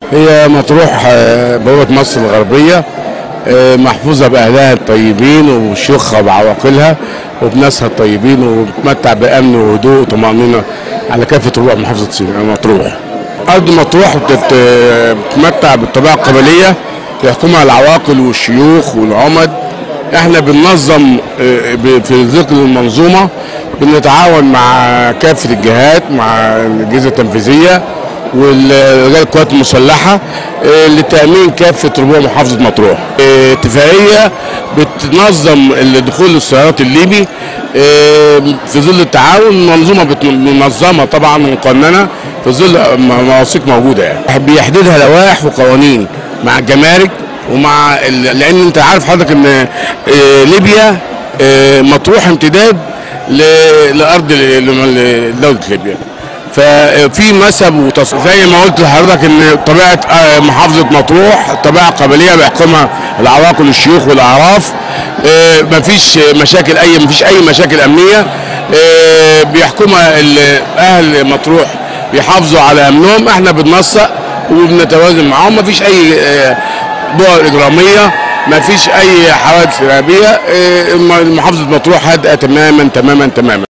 هي مطروح آه، بوابة مصر الغربية آه، محفوظة بأهلها الطيبين وشيوخها بعواقلها وبناسها الطيبين وبتمتع بأمن وهدوء وطمأنينة على كافة ربوع محافظة سينا مطروح. أرض مطروح بتت- بتتمتع بالطبيعة القبلية يحكمها العواقل والشيوخ والعمد احنا بننظم آه، ب- في ذكر المنظومة بنتعاون مع كافة الجهات مع الأجهزة التنفيذية ورجال القوات المسلحة آه، لتأمين كافة ربوع محافظة مطروح آه، اتفاقية بتنظم دخول السيارات الليبي آه، في ظل التعاون منظومة بت- منظمة طبعا ومقننة في ظل م- مواثيق موجودة يعني بيحددها لوائح وقوانين مع الجمارك ومع ال- لان انت عارف حضرتك ان آه، ليبيا آه، مطروح امتداد ل- لارض ل- ل- دوله ليبيا ففي نسب وتص... زي ما قلت لحضرتك ان طبيعه آه، محافظه مطروح طبيعه قبليه بيحكمها العواقل الشيوخ والاعراف آه، مفيش مشاكل اي مفيش اي مشاكل امنيه آه، بيحكمها ال- اهل مطروح بيحافظوا على امنهم احنا بننسق وبنتوازن معاهم مفيش اي آه، دول اجراميه مفيش اي حوادث ارهابيه آه، محافظه مطروح هادئه تماما تماما تماما